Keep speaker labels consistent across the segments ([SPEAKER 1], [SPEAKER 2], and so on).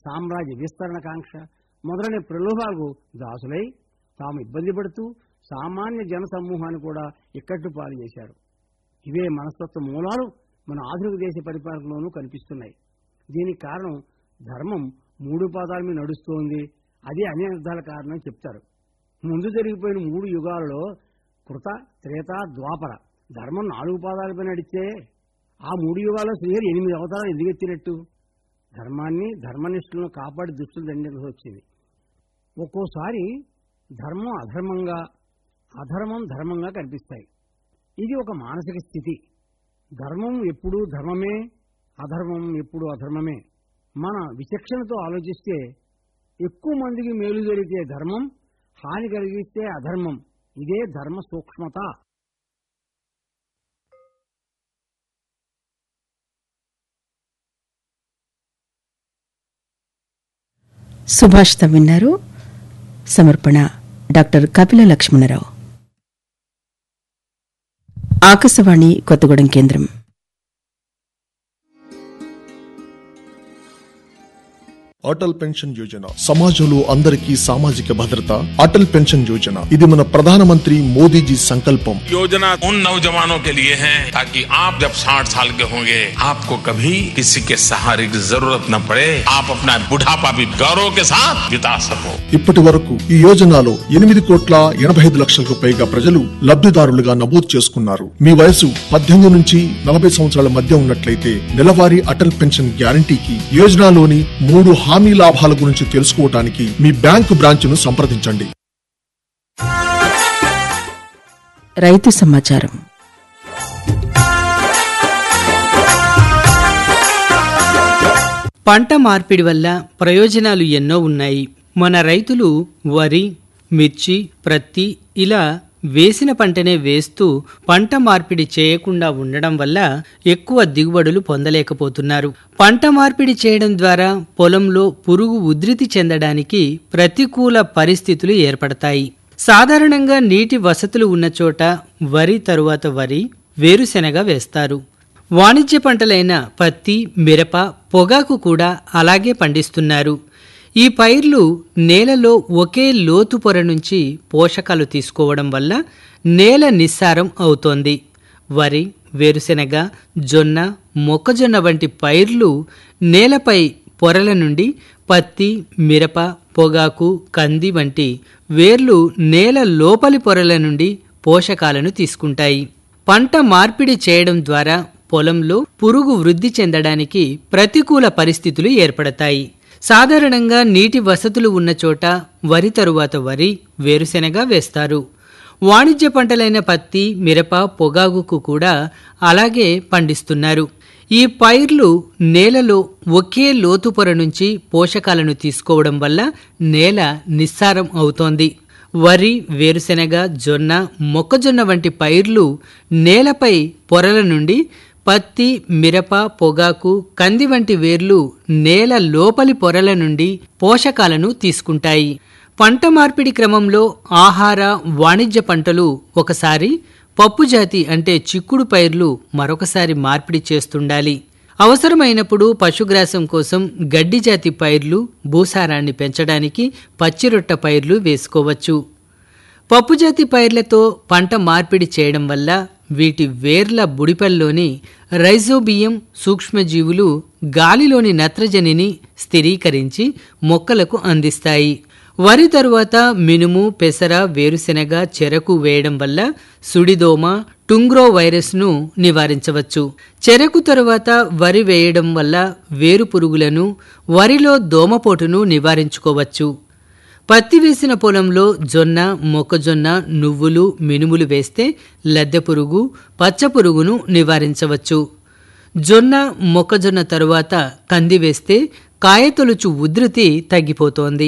[SPEAKER 1] సామ్రాజ్య విస్తరణ కాంక్ష మొదలైన ప్రలోభాలకు దాసులై తాము ఇబ్బంది పడుతూ సామాన్య జన సమూహాన్ని కూడా ఇక్కట్టు పాలు చేశారు ఇవే మనస్తత్వ మూలాలు మన ఆధునిక దేశ పరిపాలనలోనూ కనిపిస్తున్నాయి దీనికి కారణం ధర్మం మూడు పాదాల మీద నడుస్తోంది అదే అన్ని అర్థాల కారణం చెప్తారు ముందు జరిగిపోయిన మూడు యుగాలలో కృత త్రేత ద్వాపర ధర్మం నాలుగు పాదాలపై నడిచే ఆ మూడు యుగాల్లో శ్రీహరి ఎనిమిది అవతారాలు ఎందుకు ఎత్తినట్టు ధర్మాన్ని ధర్మనిష్ఠులను కాపాడి దుస్తులు దండించాల్సి వచ్చింది ఒక్కోసారి ధర్మం అధర్మంగా అధర్మం ధర్మంగా కనిపిస్తాయి ఇది ఒక మానసిక స్థితి ధర్మం ఎప్పుడు ధర్మమే అధర్మం ఎప్పుడు అధర్మమే మన విచక్షణతో ఆలోచిస్తే ఎక్కువ మందికి మేలు జరిగితే ధర్మం హాని కలిగిస్తే అధర్మం ఇదే ధర్మ సూక్ష్మత
[SPEAKER 2] సుభాషితం విన్నారు సమర్పణ డాక్టర్ కపిల లక్ష్మణరావు ఆకాశవాణి కొత్తగూడెం కేంద్రం
[SPEAKER 3] అటల్ పెన్షన్ యోజన సమాజంలో అందరికీ సామాజిక భద్రత అటల్ పెన్షన్ యోజన ఇది మన ప్రధానమంత్రి మోదీజీ సంకల్పం
[SPEAKER 4] योजना उन नौजवानों के लिए है ताकि आप जब 60 साल के होंगे आपको कभी किसी के सहारे की जरूरत न पड़े आप अपना बुढ़ापा भी गौरव के साथ बिता सको
[SPEAKER 3] ఇప్పటి వరకు ఈ యోజనలో ఎనిమిది కోట్ల ఎనభై ఐదు లక్షలకు పైగా ప్రజలు లబ్ధిదారులుగా నమోదు చేసుకున్నారు మీ వయసు పద్దెనిమిది నుంచి నలభై సంవత్సరాల మధ్య ఉన్నట్లయితే నెలవారీ అటల్ పెన్షన్ గ్యారంటీకి యోజనలోని మూడు హామీ లాభాల గురించి తెలుసుకోవడానికి మీ బ్యాంకు బ్రాంచ్ను సంప్రదించండి
[SPEAKER 2] రైతు సమాచారం
[SPEAKER 5] పంట మార్పిడి వల్ల ప్రయోజనాలు ఎన్నో ఉన్నాయి మన రైతులు వరి మిర్చి ప్రత్తి ఇలా వేసిన పంటనే వేస్తూ పంట మార్పిడి చేయకుండా ఉండడం వల్ల ఎక్కువ దిగుబడులు పొందలేకపోతున్నారు పంట మార్పిడి చేయడం ద్వారా పొలంలో పురుగు ఉధృతి చెందడానికి ప్రతికూల పరిస్థితులు ఏర్పడతాయి సాధారణంగా నీటి వసతులు ఉన్న చోట వరి తరువాత వరి వేరుశెనగ వేస్తారు వాణిజ్య పంటలైన పత్తి మిరప పొగాకు కూడా అలాగే పండిస్తున్నారు ఈ పైర్లు నేలలో ఒకే లోతు పొర నుంచి పోషకాలు తీసుకోవడం వల్ల నేల నిస్సారం అవుతోంది వరి వేరుశెనగ జొన్న మొక్కజొన్న వంటి పైర్లు నేలపై పొరల నుండి పత్తి మిరప పొగాకు కంది వంటి వేర్లు నేల లోపలి పొరల నుండి పోషకాలను తీసుకుంటాయి పంట మార్పిడి చేయడం ద్వారా పొలంలో పురుగు వృద్ధి చెందడానికి ప్రతికూల పరిస్థితులు ఏర్పడతాయి సాధారణంగా నీటి వసతులు ఉన్న చోట వరి తరువాత వరి వేరుశెనగ వేస్తారు వాణిజ్య పంటలైన పత్తి మిరప పొగాకుకు కూడా అలాగే పండిస్తున్నారు ఈ పైర్లు నేలలో ఒకే లోతు పొర నుంచి పోషకాలను తీసుకోవడం వల్ల నేల నిస్సారం అవుతోంది వరి వేరుశెనగ జొన్న మొక్కజొన్న వంటి పైర్లు నేలపై పొరల నుండి పత్తి మిరప పొగాకు కంది వంటి వేర్లు నేల లోపలి పొరల నుండి పోషకాలను తీసుకుంటాయి పంట మార్పిడి క్రమంలో ఆహార వాణిజ్య పంటలు ఒకసారి పప్పు జాతి అంటే చిక్కుడు పైర్లు మరొకసారి మార్పిడి చేస్తుండాలి అవసరమైనప్పుడు పశుగ్రాసం కోసం గడ్డి జాతి పైర్లు భూసారాన్ని పెంచడానికి పచ్చిరొట్ట పైర్లు వేసుకోవచ్చు పప్పుజాతి పైర్లతో పంట మార్పిడి చేయడం వల్ల వీటి వేర్ల బుడిపల్లోని రైజోబియం సూక్ష్మజీవులు గాలిలోని నత్రజనిని స్థిరీకరించి మొక్కలకు అందిస్తాయి వరి తరువాత మినుము పెసర వేరుశెనగ చెరకు వేయడం వల్ల సుడిదోమ టుంగ్రో వైరస్ను నివారించవచ్చు చెరకు తరువాత వరి వేయడం వల్ల వేరు పురుగులను వరిలో దోమపోటును నివారించుకోవచ్చు పత్తి వేసిన పొలంలో జొన్న మొక్కజొన్న నువ్వులు మినుములు వేస్తే లద్దె పురుగు పచ్చ పురుగును నివారించవచ్చు జొన్న మొక్కజొన్న తరువాత కంది వేస్తే కాయతొలుచు ఉధృతి తగ్గిపోతోంది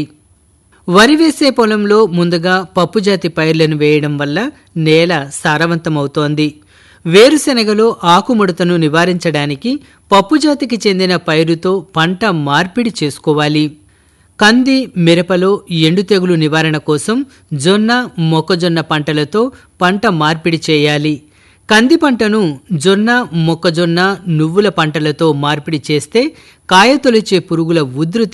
[SPEAKER 5] వరి వేసే పొలంలో ముందుగా పప్పుజాతి పైర్లను వేయడం వల్ల నేల సారవంతమవుతోంది వేరుశెనగలో ఆకుముడతను నివారించడానికి పప్పుజాతికి చెందిన పైరుతో పంట మార్పిడి చేసుకోవాలి కంది మిరపలో ఎండు తెగులు నివారణ కోసం జొన్న మొక్కజొన్న పంటలతో పంట మార్పిడి చేయాలి కంది పంటను జొన్న మొక్కజొన్న నువ్వుల పంటలతో మార్పిడి చేస్తే కాయతొలిచే పురుగుల ఉధృతి